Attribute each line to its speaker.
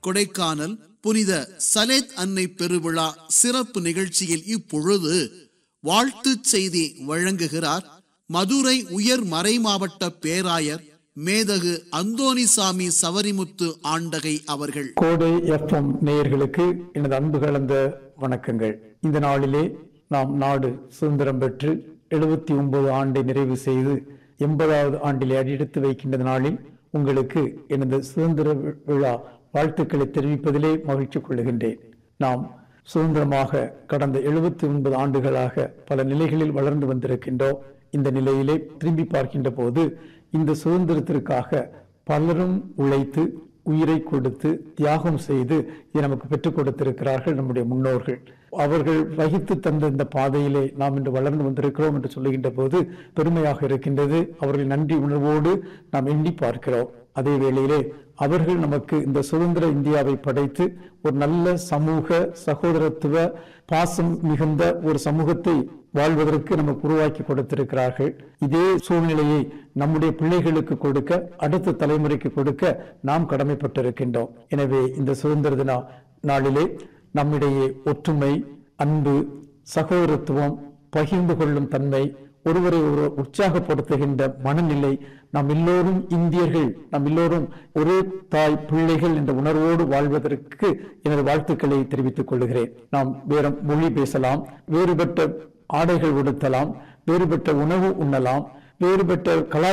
Speaker 1: கொடைக்கானல் புனித சலேத் அன்னை பெருவிழா சிறப்பு நிகழ்ச்சியில் இப்பொழுது வாழ்த்துச் செய்தி வழங்குகிறார் மதுரை உயர் மறைமாவட்ட பேராயர் மேதகு அந்தோணிசாமி சவரிமுத்து ஆண்டகை அவர்கள்
Speaker 2: கோடை எஃப்எம் நேயர்களுக்கு எனது அன்பு கலந்த வணக்கங்கள் இந்த நாளிலே நாம் நாடு சுதந்திரம் பெற்று எழுபத்தி ஒன்பது ஆண்டை நிறைவு செய்து எண்பதாவது ஆண்டிலே அடியெடுத்து வைக்கின்ற நாளில் உங்களுக்கு எனது சுதந்திர வி- விழா வாழ்த்துக்களை தெரிவிப்பதிலே மகிழ்ச்சி கொள்ளுகின்றேன் நாம் சுதந்திரமாக கடந்த எழுபத்தி ஒன்பது ஆண்டுகளாக பல நிலைகளில் வளர்ந்து வந்திருக்கின்றோம் இந்த நிலையிலே திரும்பி பார்க்கின்ற போது இந்த சுதந்திரத்திற்காக பலரும் உழைத்து உயிரை கொடுத்து தியாகம் செய்து இதை நமக்கு பெற்றுக் கொடுத்திருக்கிறார்கள் நம்முடைய முன்னோர்கள் அவர்கள் வகித்து தந்த இந்த பாதையிலே நாம் இன்று வளர்ந்து வந்திருக்கிறோம் என்று சொல்லுகின்ற போது பெருமையாக இருக்கின்றது அவர்கள் நன்றி உணர்வோடு நாம் எண்ணி பார்க்கிறோம் அதே வேளையிலே அவர்கள் நமக்கு இந்த சுதந்திர இந்தியாவை படைத்து ஒரு நல்ல சமூக சகோதரத்துவ பாசம் மிகுந்த ஒரு சமூகத்தை வாழ்வதற்கு நமக்கு உருவாக்கி கொடுத்திருக்கிறார்கள் இதே சூழ்நிலையை நம்முடைய பிள்ளைகளுக்கு கொடுக்க அடுத்த தலைமுறைக்கு கொடுக்க நாம் கடமைப்பட்டிருக்கின்றோம் எனவே இந்த சுதந்திர தின நாளிலே நம்மிடையே ஒற்றுமை அன்பு சகோதரத்துவம் பகிர்ந்து கொள்ளும் தன்மை ஒருவரை ஒருவர் உற்சாகப்படுத்துகின்ற மனநிலை நாம் எல்லோரும் இந்தியர்கள் நாம் எல்லோரும் ஒரே தாய் பிள்ளைகள் என்ற உணர்வோடு வாழ்வதற்கு எனது வாழ்த்துக்களை தெரிவித்துக் கொள்கிறேன் நாம் வேற மொழி பேசலாம் வேறுபட்ட ஆடைகள் உடுத்தலாம் வேறுபட்ட உணவு உண்ணலாம் வேறுபட்ட கலா